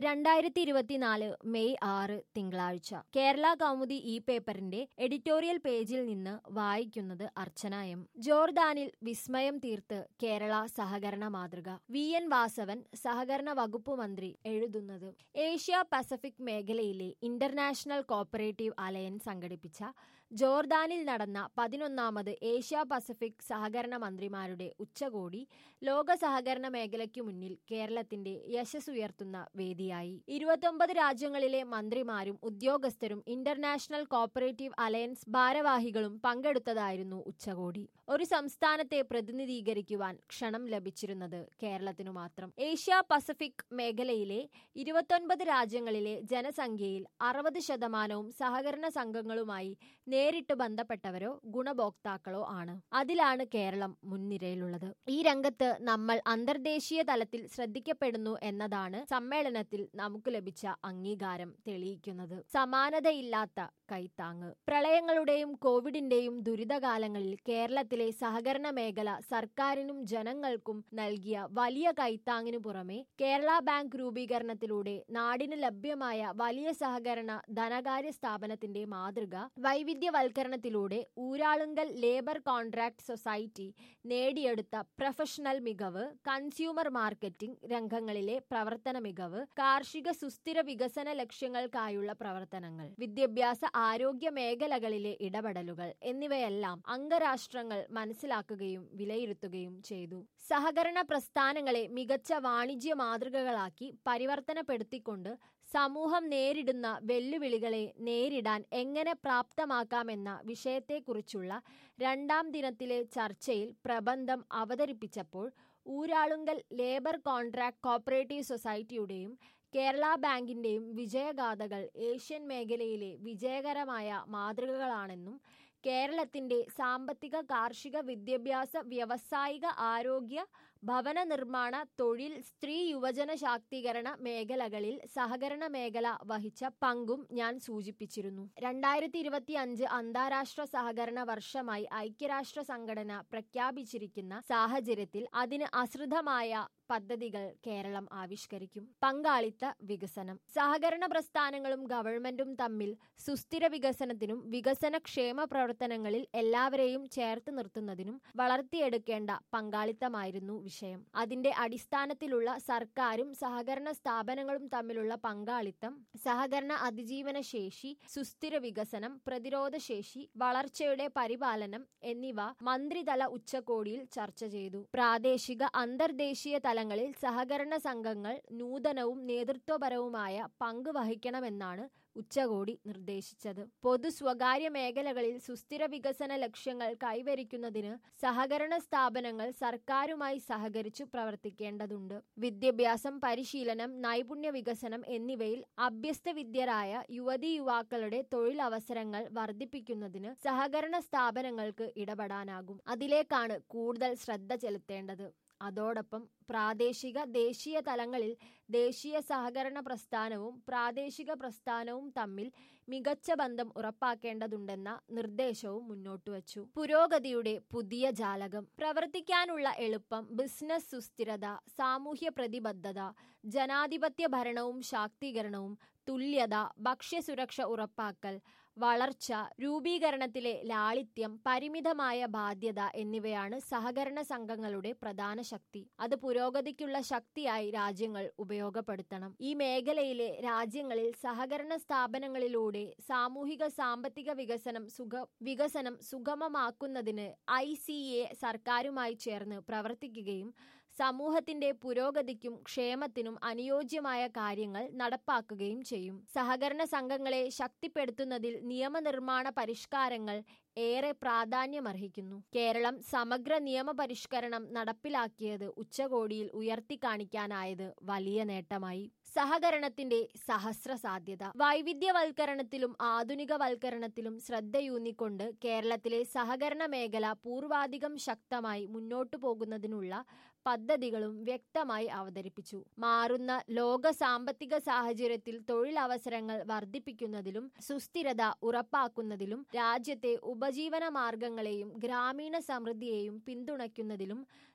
രണ്ടായിരത്തി ഇരുപത്തിനാല് മെയ് ആറ് തിങ്കളാഴ്ച കേരള കൗമുദി ഈ പേപ്പറിന്റെ എഡിറ്റോറിയൽ പേജിൽ നിന്ന് വായിക്കുന്നത് അർച്ചന എം ജോർദാനിൽ വിസ്മയം തീർത്ത് കേരള സഹകരണ മാതൃക വി എൻ വാസവൻ സഹകരണ വകുപ്പ് മന്ത്രി എഴുതുന്നത് ഏഷ്യ പസഫിക് മേഖലയിലെ ഇന്റർനാഷണൽ കോപ്പറേറ്റീവ് അലയൻസ് സംഘടിപ്പിച്ച ജോർദാനിൽ നടന്ന പതിനൊന്നാമത് ഏഷ്യ പസഫിക് സഹകരണ മന്ത്രിമാരുടെ ഉച്ചകോടി ലോക സഹകരണ മേഖലയ്ക്കു മുന്നിൽ കേരളത്തിന്റെ യശസ്സുയർത്തുന്ന വേദിയായി ഇരുപത്തൊമ്പത് രാജ്യങ്ങളിലെ മന്ത്രിമാരും ഉദ്യോഗസ്ഥരും ഇന്റർനാഷണൽ കോപ്പറേറ്റീവ് അലയൻസ് ഭാരവാഹികളും പങ്കെടുത്തതായിരുന്നു ഉച്ചകോടി ഒരു സംസ്ഥാനത്തെ പ്രതിനിധീകരിക്കുവാൻ ക്ഷണം ലഭിച്ചിരുന്നത് കേരളത്തിനു മാത്രം ഏഷ്യ പസഫിക് മേഖലയിലെ ഇരുപത്തൊൻപത് രാജ്യങ്ങളിലെ ജനസംഖ്യയിൽ അറുപത് ശതമാനവും സഹകരണ സംഘങ്ങളുമായി നേരിട്ട് ബന്ധപ്പെട്ടവരോ ഗുണഭോക്താക്കളോ ആണ് അതിലാണ് കേരളം മുൻനിരയിലുള്ളത് ഈ രംഗത്ത് നമ്മൾ അന്തർദേശീയ തലത്തിൽ ശ്രദ്ധിക്കപ്പെടുന്നു എന്നതാണ് സമ്മേളനത്തിൽ നമുക്ക് ലഭിച്ച അംഗീകാരം തെളിയിക്കുന്നത് സമാനതയില്ലാത്ത കൈത്താങ്ങ് പ്രളയങ്ങളുടെയും കോവിഡിന്റെയും ദുരിതകാലങ്ങളിൽ കേരളത്തിലെ സഹകരണ മേഖല സർക്കാരിനും ജനങ്ങൾക്കും നൽകിയ വലിയ കൈത്താങ്ങിനു പുറമെ കേരള ബാങ്ക് രൂപീകരണത്തിലൂടെ നാടിന് ലഭ്യമായ വലിയ സഹകരണ ധനകാര്യ സ്ഥാപനത്തിന്റെ മാതൃക വൈവിധ്യവൽക്കരണത്തിലൂടെ ഊരാളുങ്കൽ ലേബർ കോൺട്രാക്ട് സൊസൈറ്റി നേടിയെടുത്ത പ്രൊഫഷണൽ മികവ് കൺസ്യൂമർ മാർക്കറ്റിംഗ് രംഗങ്ങളിലെ പ്രവർത്തന മികവ് കാർഷിക സുസ്ഥിര വികസന ലക്ഷ്യങ്ങൾക്കായുള്ള പ്രവർത്തനങ്ങൾ വിദ്യാഭ്യാസ ആരോഗ്യ മേഖലകളിലെ ഇടപെടലുകൾ എന്നിവയെല്ലാം അംഗരാഷ്ട്രങ്ങൾ മനസ്സിലാക്കുകയും വിലയിരുത്തുകയും ചെയ്തു സഹകരണ പ്രസ്ഥാനങ്ങളെ മികച്ച വാണിജ്യ മാതൃകകളാക്കി പരിവർത്തനപ്പെടുത്തിക്കൊണ്ട് സമൂഹം നേരിടുന്ന വെല്ലുവിളികളെ നേരിടാൻ എങ്ങനെ പ്രാപ്തമാക്കാമെന്ന വിഷയത്തെക്കുറിച്ചുള്ള രണ്ടാം ദിനത്തിലെ ചർച്ചയിൽ പ്രബന്ധം അവതരിപ്പിച്ചപ്പോൾ ഊരാളുങ്കൽ ലേബർ കോൺട്രാക്ട് കോപ്പറേറ്റീവ് സൊസൈറ്റിയുടെയും കേരള ബാങ്കിന്റെയും വിജയഗാഥകൾ ഏഷ്യൻ മേഖലയിലെ വിജയകരമായ മാതൃകകളാണെന്നും കേരളത്തിന്റെ സാമ്പത്തിക കാർഷിക വിദ്യാഭ്യാസ വ്യവസായിക ആരോഗ്യ ഭവന നിർമ്മാണ തൊഴിൽ സ്ത്രീ യുവജന ശാക്തീകരണ മേഖലകളിൽ സഹകരണ മേഖല വഹിച്ച പങ്കും ഞാൻ സൂചിപ്പിച്ചിരുന്നു രണ്ടായിരത്തി ഇരുപത്തി അഞ്ച് അന്താരാഷ്ട്ര സഹകരണ വർഷമായി ഐക്യരാഷ്ട്ര സംഘടന പ്രഖ്യാപിച്ചിരിക്കുന്ന സാഹചര്യത്തിൽ അതിന് അശ്രിതമായ പദ്ധതികൾ കേരളം ആവിഷ്കരിക്കും പങ്കാളിത്ത വികസനം സഹകരണ പ്രസ്ഥാനങ്ങളും ഗവൺമെന്റും തമ്മിൽ സുസ്ഥിര വികസനത്തിനും വികസന ക്ഷേമ പ്രവർത്തനങ്ങളിൽ എല്ലാവരെയും ചേർത്ത് നിർത്തുന്നതിനും വളർത്തിയെടുക്കേണ്ട പങ്കാളിത്തമായിരുന്നു വിഷയം അതിന്റെ അടിസ്ഥാനത്തിലുള്ള സർക്കാരും സഹകരണ സ്ഥാപനങ്ങളും തമ്മിലുള്ള പങ്കാളിത്തം സഹകരണ അതിജീവന ശേഷി സുസ്ഥിര വികസനം പ്രതിരോധ ശേഷി വളർച്ചയുടെ പരിപാലനം എന്നിവ മന്ത്രിതല ഉച്ചകോടിയിൽ ചർച്ച ചെയ്തു പ്രാദേശിക അന്തർദേശീയ തലങ്ങളിൽ സഹകരണ സംഘങ്ങൾ നൂതനവും നേതൃത്വപരവുമായ പങ്ക് വഹിക്കണമെന്നാണ് ഉച്ചകോടി നിർദ്ദേശിച്ചത് പൊതു സ്വകാര്യ മേഖലകളിൽ സുസ്ഥിര വികസന ലക്ഷ്യങ്ങൾ കൈവരിക്കുന്നതിന് സഹകരണ സ്ഥാപനങ്ങൾ സർക്കാരുമായി സഹകരിച്ചു പ്രവർത്തിക്കേണ്ടതുണ്ട് വിദ്യാഭ്യാസം പരിശീലനം നൈപുണ്യ വികസനം എന്നിവയിൽ അഭ്യസ്തവിദ്യരായ യുവതി യുവാക്കളുടെ തൊഴിലവസരങ്ങൾ വർദ്ധിപ്പിക്കുന്നതിന് സഹകരണ സ്ഥാപനങ്ങൾക്ക് ഇടപെടാനാകും അതിലേക്കാണ് കൂടുതൽ ശ്രദ്ധ ചെലുത്തേണ്ടത് അതോടൊപ്പം പ്രാദേശിക ദേശീയ തലങ്ങളിൽ ദേശീയ സഹകരണ പ്രസ്ഥാനവും പ്രാദേശിക പ്രസ്ഥാനവും തമ്മിൽ മികച്ച ബന്ധം ഉറപ്പാക്കേണ്ടതുണ്ടെന്ന നിർദ്ദേശവും മുന്നോട്ടുവച്ചു പുരോഗതിയുടെ പുതിയ ജാലകം പ്രവർത്തിക്കാനുള്ള എളുപ്പം ബിസിനസ് സുസ്ഥിരത സാമൂഹ്യ പ്രതിബദ്ധത ജനാധിപത്യ ഭരണവും ശാക്തീകരണവും തുല്യത ഭക്ഷ്യസുരക്ഷ ഉറപ്പാക്കൽ വളർച്ച രൂപീകരണത്തിലെ ലാളിത്യം പരിമിതമായ ബാധ്യത എന്നിവയാണ് സഹകരണ സംഘങ്ങളുടെ പ്രധാന ശക്തി അത് പുരോഗതിക്കുള്ള ശക്തിയായി രാജ്യങ്ങൾ ഉപയോഗപ്പെടുത്തണം ഈ മേഖലയിലെ രാജ്യങ്ങളിൽ സഹകരണ സ്ഥാപനങ്ങളിലൂടെ സാമൂഹിക സാമ്പത്തിക വികസനം സുഖ വികസനം സുഗമമാക്കുന്നതിന് ഐ സി എ സർക്കാരുമായി ചേർന്ന് പ്രവർത്തിക്കുകയും സമൂഹത്തിന്റെ പുരോഗതിക്കും ക്ഷേമത്തിനും അനുയോജ്യമായ കാര്യങ്ങൾ നടപ്പാക്കുകയും ചെയ്യും സഹകരണ സംഘങ്ങളെ ശക്തിപ്പെടുത്തുന്നതിൽ നിയമനിർമ്മാണ പരിഷ്കാരങ്ങൾ ഏറെ പ്രാധാന്യമർഹിക്കുന്നു കേരളം സമഗ്ര നിയമ പരിഷ്കരണം നടപ്പിലാക്കിയത് ഉച്ചകോടിയിൽ ഉയർത്തിക്കാണിക്കാനായത് വലിയ നേട്ടമായി സഹകരണത്തിന്റെ സഹസ്ര സാധ്യത വൈവിധ്യവൽക്കരണത്തിലും ആധുനികവൽക്കരണത്തിലും ശ്രദ്ധയൂന്നിക്കൊണ്ട് കേരളത്തിലെ സഹകരണ മേഖല പൂർവാധികം ശക്തമായി മുന്നോട്ടു പോകുന്നതിനുള്ള പദ്ധതികളും വ്യക്തമായി അവതരിപ്പിച്ചു മാറുന്ന ലോക സാമ്പത്തിക സാഹചര്യത്തിൽ തൊഴിലവസരങ്ങൾ വർദ്ധിപ്പിക്കുന്നതിലും സുസ്ഥിരത ഉറപ്പാക്കുന്നതിലും രാജ്യത്തെ ഉപജീവന മാർഗങ്ങളെയും ഗ്രാമീണ സമൃദ്ധിയെയും പിന്തുണയ്ക്കുന്നതിലും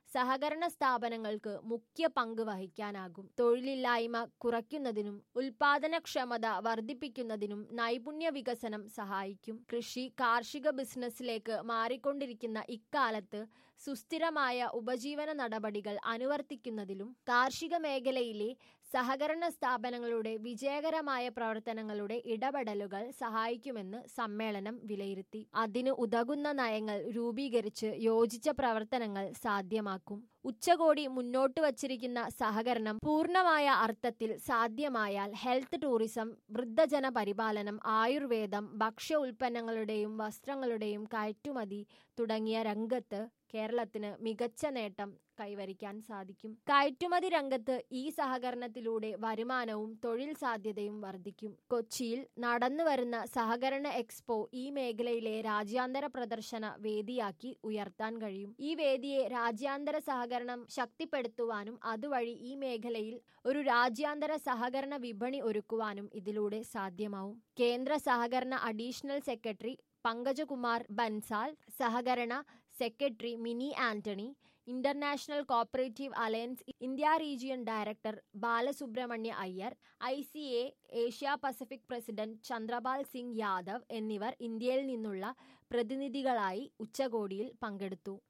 സഹകരണ സ്ഥാപനങ്ങൾക്ക് മുഖ്യ പങ്ക് വഹിക്കാനാകും തൊഴിലില്ലായ്മ കുറയ്ക്കുന്നതിനും ഉൽപാദനക്ഷമത വർദ്ധിപ്പിക്കുന്നതിനും നൈപുണ്യ വികസനം സഹായിക്കും കൃഷി കാർഷിക ബിസിനസ്സിലേക്ക് മാറിക്കൊണ്ടിരിക്കുന്ന ഇക്കാലത്ത് സുസ്ഥിരമായ ഉപജീവന നടപടികൾ അനുവർത്തിക്കുന്നതിലും കാർഷിക മേഖലയിലെ സഹകരണ സ്ഥാപനങ്ങളുടെ വിജയകരമായ പ്രവർത്തനങ്ങളുടെ ഇടപെടലുകൾ സഹായിക്കുമെന്ന് സമ്മേളനം വിലയിരുത്തി അതിന് ഉതകുന്ന നയങ്ങൾ രൂപീകരിച്ച് യോജിച്ച പ്രവർത്തനങ്ങൾ സാധ്യമാക്കും ഉച്ചകോടി മുന്നോട്ട് വച്ചിരിക്കുന്ന സഹകരണം പൂർണ്ണമായ അർത്ഥത്തിൽ സാധ്യമായാൽ ഹെൽത്ത് ടൂറിസം വൃദ്ധജന പരിപാലനം ആയുർവേദം ഭക്ഷ്യ ഉൽപ്പന്നങ്ങളുടെയും വസ്ത്രങ്ങളുടെയും കയറ്റുമതി തുടങ്ങിയ രംഗത്ത് കേരളത്തിന് മികച്ച നേട്ടം കൈവരിക്കാൻ സാധിക്കും കയറ്റുമതി രംഗത്ത് ഈ സഹകരണത്തിലൂടെ വരുമാനവും തൊഴിൽ സാധ്യതയും വർദ്ധിക്കും കൊച്ചിയിൽ നടന്നുവരുന്ന സഹകരണ എക്സ്പോ ഈ മേഖലയിലെ രാജ്യാന്തര പ്രദർശന വേദിയാക്കി ഉയർത്താൻ കഴിയും ഈ വേദിയെ രാജ്യാന്തര സഹകരണം ശക്തിപ്പെടുത്തുവാനും അതുവഴി ഈ മേഖലയിൽ ഒരു രാജ്യാന്തര സഹകരണ വിപണി ഒരുക്കുവാനും ഇതിലൂടെ സാധ്യമാവും കേന്ദ്ര സഹകരണ അഡീഷണൽ സെക്രട്ടറി പങ്കജകുമാർ ബൻസാൽ സഹകരണ secretary Mini Antony international cooperative alliance India region director Balasubramania Iyer I C A Asia Pacific president Chandrapal Singh Yadav എന്നിവർ ഇന്ത്യയിൽ നിന്നുള്ള പ്രതിനിധികളായി ഉച്ചകോടിയിൽ പങ്കെടുത്തു